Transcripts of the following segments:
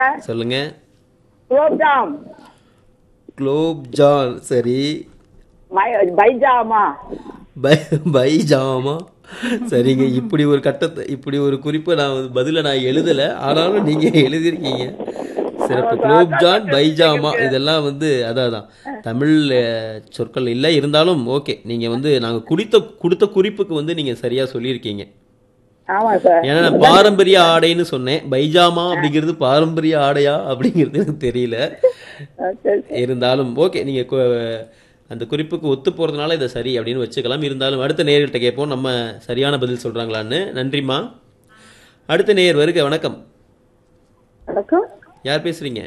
சொல்லுங்க குலோப்ஜாம் குலோப் ஜான் சரி மை- பைஜாமா பை பைஜாமா சரிங்க இப்படி ஒரு கட்டத்தை இப்படி ஒரு குறிப்பை நான் வந்து பதில நான் எழுதல ஆனாலும் நீங்க எழுதியிருக்கீங்க சிறப்பு குலோப் ஜான் பைஜாமா இதெல்லாம் வந்து அதான் அதான் தமிழ் அஹ், சொற்கள் இல்லை இருந்தாலும் ஓகே நீங்க வந்து நாங்க குடித்த கொடுத்த குறிப்புக்கு வந்து நீங்க சரியா சொல்லியிருக்கீங்க ஆமா சார் ஏன்னா நான் பாரம்பரிய ஆடைன்னு சொன்னேன் பைஜாமா அப்படிங்கிறது பாரம்பரிய ஆடையா அப்படிங்கிறது எனக்கு தெரியல சரி. இருந்தாலும் ஓகே நீங்க கு- அந்த குறிப்புக்கு ஒத்து போறதுனால இதை சரி அப்படின்னு வச்சுக்கலாம் இருந்தாலும் அடுத்த நேயர்கிட்ட கேட்போம் நம்ம சரியான பதில் சொல்றாங்களான்னு நன்றிம்மா அடுத்த நேயர் வருக வணக்கம் வணக்கம் யார் பேசுறீங்க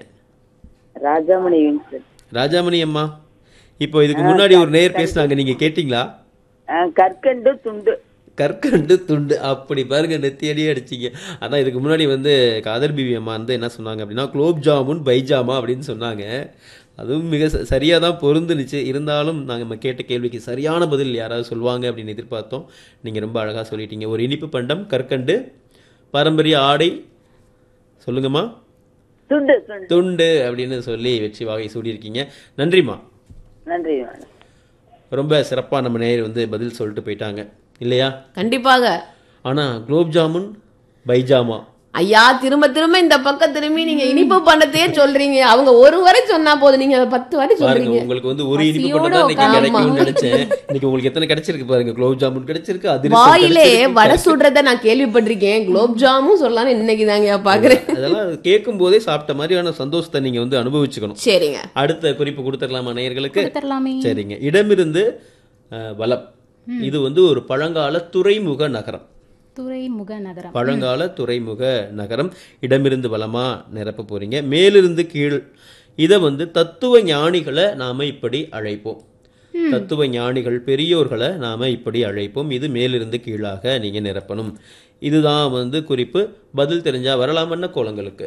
ராஜாமணி வின்சன் ராஜாமணி அம்மா இப்போ இதுக்கு முன்னாடி ஒரு நேயர் பேசுனாங்க நீங்க கேட்டிங்களா கற்கண்டு துண்டு கற்கண்டு துண்டு அப்படி பாருங்க நெத்தியடியே அடிச்சிங்க அதான் இதுக்கு முன்னாடி வந்து காதர் பிவி அம்மா வந்து என்ன சொன்னாங்க அப்படின்னா குலோப் ஜாமுன் பைஜாமா அப்படின்னு சொன்னாங்க அதுவும் மிக ச- சரியா தான் பொருந்துனுச்சு இருந்தாலும் நாங்கள் நம்ம கேட்ட கேள்விக்கு சரியான பதில் யாராவது சொல்லுவாங்க அப்படின்னு எதிர்பார்த்தோம் நீங்க ரொம்ப அழகா சொல்லிட்டீங்க ஒரு இனிப்பு பண்டம் கற்கண்டு பாரம்பரிய ஆடை சொல்லுங்கம்மா துண்டு துண்டு துண்டு அப்படின்னு சொல்லி வெற்றி வாகை சூடியிருக்கீங்க நன்றிம்மா நன்றி மேடம் ரொம்ப சிறப்பா நம்ம நேயர் வந்து பதில் சொல்லிட்டு போயிட்டாங்க இல்லையா கண்டிப்பாக ஆனா குலோப் ஜாமுன் பைஜாமா ஐயா திரும்ப திரும்ப இந்த பக்கம் திரும்பி நீங்க இனிப்பு பண்ணத்தையே சொல்றீங்க அவங்க ஒரு வரை சொன்னா போதும் நீங்க அதை பத்து வாட்டி பாருங்க சொல்றீங்க உங்களுக்கு வந்து ஒரு இனிப்பு பசியோட பண்ண தான் இன்னைக்கு உட்கார்ந்து கிடைக்கும்னு நினைச்சேன் இன்னைக்கு உங்களுக்கு எத்தனை கிடைச்சிருக்கு பாருங்க குலோப் ஜாமுன் கிடைச்சிருக்கு அதிரசம் வாயிலே கிடைச்சிருக்கு. வடை சுடுறத நான் கேள்விப்பட்டிருக்கேன் குலோப் ஜாமும் சொல்லலாம்னு இன்னைக்கு தாங்க பாக்குறேன் அதெல்லாம் கேட்கும் போதே சாப்பிட்ட மாதிரியான சந்தோஷத்தை நீங்க வந்து அனுபவிச்சுக்கணும் சரிங்க அடுத்த குறிப்பு கொடுத்துடலாமா நேயர்களுக்கு கொடுத்துடலாமே சரிங்க இடமிருந்து அஹ், வலம் இது வந்து ஒரு பழங்கால துறைமுக நகரம் துறைமுக நகரம் பழங்கால துறைமுக நகரம் இடமிருந்து வலமா நிரப்ப போறீங்க மேலிருந்து கீழ் இதை வந்து தத்துவ ஞானிகளை நாம இப்படி அழைப்போம் தத்துவ ஞானிகள் பெரியோர்களை நாம இப்படி அழைப்போம் இது மேலிருந்து கீழாக நீங்க நிரப்பணும் இதுதான் வந்து குறிப்பு பதில் தெரிஞ்சா வரலாமன்ன கோலங்களுக்கு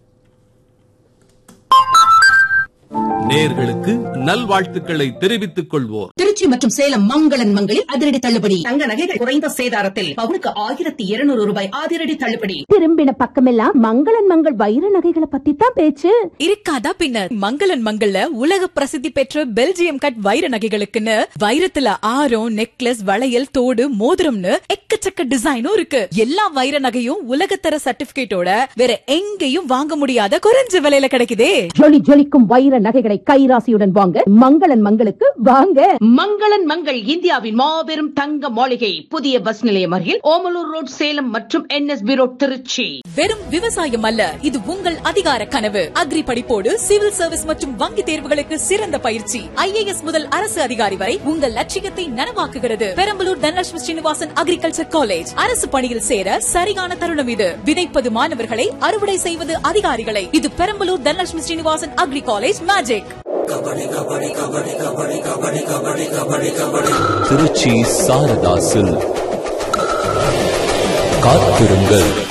நேர்களுக்கு நல்வாழ்த்துக்களை தெரிவித்துக் கொள்வோர் திருச்சி மற்றும் சேலம் மங்களன் மங்களில் அதிரடி தள்ளுபடி தங்க நகைகள் குறைந்த சேதாரத்தில் பவுனுக்கு ஆயிரத்தி இருநூறு ரூபாய் அதிரடி தள்ளுபடி திரும்பின பக்கமெல்லாம் மங்களன் மங்கள் வைர நகைகளை பத்தி தான் பேச்சு இருக்காதா பின்னர் மங்களன் மங்கள்ல உலக பிரசித்தி பெற்ற பெல்ஜியம் கட் வைர நகைகளுக்குன்னு வைரத்துல ஆரம் நெக்லஸ் வளையல் தோடு மோதிரம்னு எக்கச்சக்க டிசைனும் இருக்கு எல்லா வைர நகையும் உலகத்தர சர்டிபிகேட்டோட வேற எங்கேயும் வாங்க முடியாத குறைஞ்ச விலையில கிடைக்குதே ஜொலி ஜொலிக்கும் வைர நகைகளை கைராசியுடன் வாங்க மங்களன் மங்களுக்கு வாங்க மங்களன் மங்கள் இந்தியாவின் மாபெரும் தங்க மாளிகை புதிய பஸ் நிலையம் அருகில் ஓமலூர் ரோட் சேலம் மற்றும் என்எஸ்பி ரோட் திருச்சி வெறும் விவசாயம் அல்ல இது உங்கள் அதிகார கனவு அக்ரி படிப்போடு சிவில் சர்வீஸ் மற்றும் வங்கி தேர்வுகளுக்கு சிறந்த பயிற்சி ஐஏஎஸ் முதல் அரசு அதிகாரி வரை உங்கள் லட்சியத்தை நனவாக்குகிறது பெரம்பலூர் தனலட்சுமி ஸ்ரீனிவாசன் அக்ரிகல்ச்சர் காலேஜ் அரசு பணியில் சேர சரியான தருணம் இது விதைப்பது மாணவர்களை அறுவடை செய்வது அதிகாரிகளை இது Perambalur Dhanalakshmi Srinivasan agri college magic Trichy Sarada silk காத்திருங்கள்